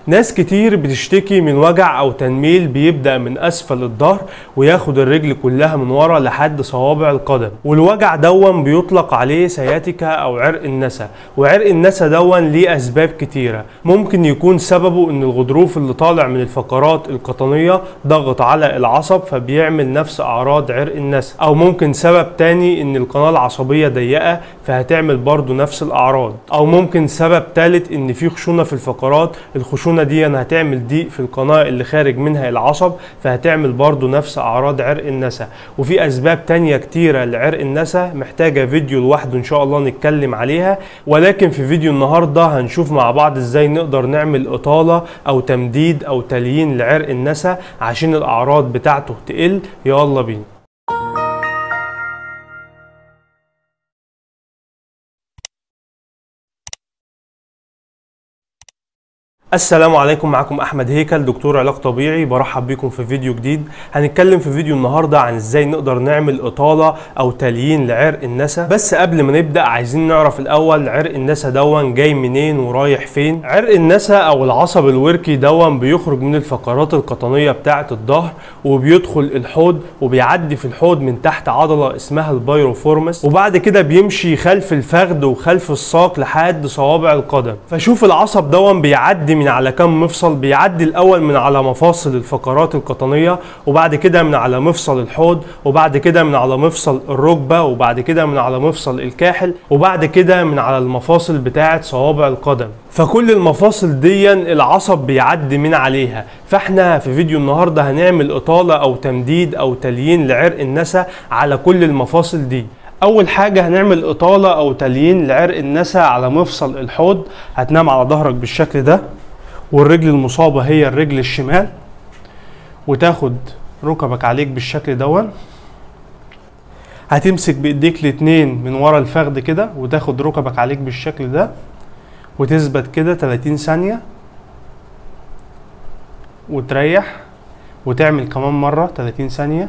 ناس كتير بتشتكي من وجع او تنميل بيبدأ من اسفل الظهر وياخد الرجل كلها من ورا لحد صوابع القدم والوجع دون بيطلق عليه سياتيكا او عرق النسا وعرق النسا دون ليه اسباب كتيرة ممكن يكون سببه ان الغضروف اللي طالع من الفقرات القطنية ضغط على العصب فبيعمل نفس اعراض عرق النسا او ممكن سبب تاني ان القناة العصبية ضيقة فهتعمل برضو نفس الاعراض او ممكن سبب تالت ان في خشونة في الفقرات الخشونة دي هتعمل ضيق في القناة اللي خارج منها العصب فهتعمل برضو نفس اعراض عرق النسا وفي اسباب تانية كتيرة لعرق النسا محتاجة فيديو لوحده ان شاء الله نتكلم عليها ولكن في فيديو النهاردة هنشوف مع بعض ازاي نقدر نعمل اطالة او تمديد او تليين لعرق النسا عشان الاعراض بتاعته تقل يلا بينا السلام عليكم معكم احمد هيكل دكتور علاج طبيعي برحب بكم في فيديو جديد هنتكلم في فيديو النهارده عن ازاي نقدر نعمل اطاله او تليين لعرق النسا بس قبل ما نبدا عايزين نعرف الاول عرق النسا دون جاي منين ورايح فين عرق النسا او العصب الوركي دون بيخرج من الفقرات القطنيه بتاعه الظهر وبيدخل الحوض وبيعدي في الحوض من تحت عضله اسمها البايروفورمس وبعد كده بيمشي خلف الفخذ وخلف الساق لحد صوابع القدم فشوف العصب دون بيعدي من على كم مفصل بيعدي الاول من على مفاصل الفقرات القطنيه وبعد كده من على مفصل الحوض وبعد كده من على مفصل الركبه وبعد كده من على مفصل الكاحل وبعد كده من على المفاصل بتاعه صوابع القدم فكل المفاصل دي العصب بيعدي من عليها فاحنا في فيديو النهارده هنعمل اطاله او تمديد او تليين لعرق النسا على كل المفاصل دي اول حاجه هنعمل اطاله او تليين لعرق النسا على مفصل الحوض هتنام على ظهرك بالشكل ده والرجل المصابة هي الرجل الشمال وتاخد ركبك عليك بالشكل دون هتمسك بايديك الاتنين من ورا الفخذ كده وتاخد ركبك عليك بالشكل ده وتثبت كده 30 ثانية وتريح وتعمل كمان مرة 30 ثانية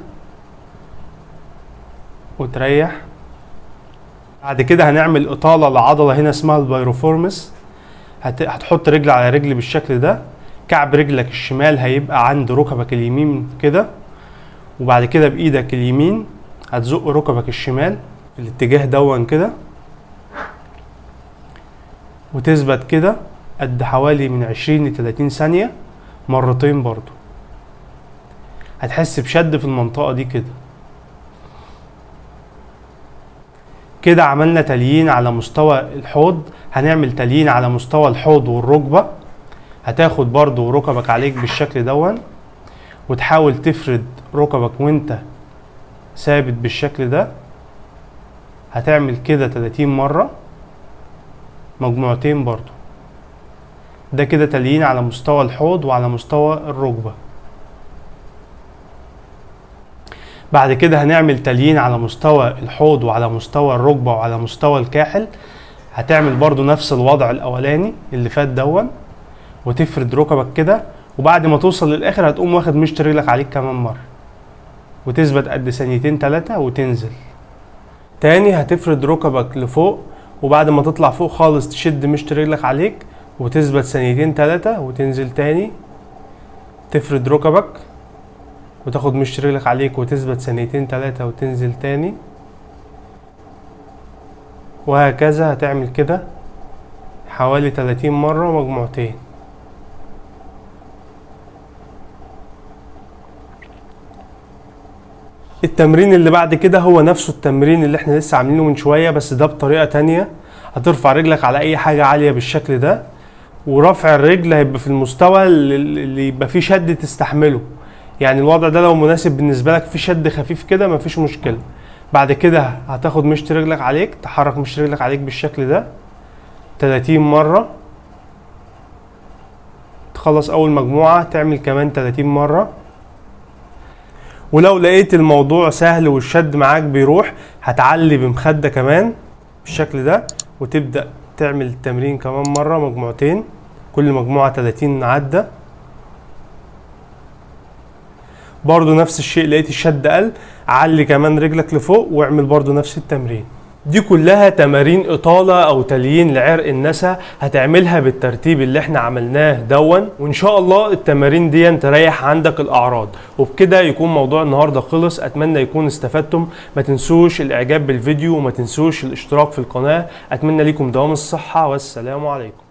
وتريح بعد كده هنعمل إطالة لعضلة هنا اسمها البايروفورمس هتحط رجل على رجل بالشكل ده كعب رجلك الشمال هيبقى عند ركبك اليمين كده وبعد كده بايدك اليمين هتزق ركبك الشمال في الاتجاه دون كده وتثبت كده قد حوالي من 20 ل 30 ثانية مرتين برضو هتحس بشد في المنطقة دي كده كده عملنا تليين على مستوى الحوض هنعمل تليين على مستوى الحوض والركبة هتاخد برضو ركبك عليك بالشكل دون وتحاول تفرد ركبك وانت ثابت بالشكل ده هتعمل كده 30 مرة مجموعتين برضو ده كده تليين على مستوى الحوض وعلى مستوى الركبة بعد كده هنعمل تليين على مستوى الحوض وعلى مستوى الركبة وعلى مستوى الكاحل هتعمل برضو نفس الوضع الاولاني اللي فات دون وتفرد ركبك كده وبعد ما توصل للاخر هتقوم واخد مشط رجلك عليك كمان مره وتثبت قد ثانيتين تلاتة وتنزل تاني هتفرد ركبك لفوق وبعد ما تطلع فوق خالص تشد مشط رجلك عليك وتثبت ثانيتين تلاتة وتنزل تاني تفرد ركبك وتاخد مشط رجلك عليك وتثبت ثانيتين تلاتة وتنزل تاني وهكذا هتعمل كده حوالي 30 مرة مجموعتين التمرين اللي بعد كده هو نفسه التمرين اللي احنا لسه عاملينه من شوية بس ده بطريقة تانية هترفع رجلك على اي حاجة عالية بالشكل ده ورفع الرجل هيبقى في المستوى اللي يبقى فيه شد تستحمله يعني الوضع ده لو مناسب بالنسبة لك في شد خفيف كده مفيش مشكلة بعد كده هتاخد مشط رجلك عليك تحرك مشط رجلك عليك بالشكل ده 30 مرة تخلص أول مجموعة تعمل كمان 30 مرة ولو لقيت الموضوع سهل والشد معاك بيروح هتعلي بمخدة كمان بالشكل ده وتبدأ تعمل التمرين كمان مرة مجموعتين كل مجموعة 30 عدة برضو نفس الشيء لقيت الشد قل علي كمان رجلك لفوق واعمل برضو نفس التمرين دي كلها تمارين اطاله او تليين لعرق النسا هتعملها بالترتيب اللي احنا عملناه دون وان شاء الله التمارين دي تريح عندك الاعراض وبكده يكون موضوع النهارده خلص اتمنى يكون استفدتم ما تنسوش الاعجاب بالفيديو وما تنسوش الاشتراك في القناه اتمنى لكم دوام الصحه والسلام عليكم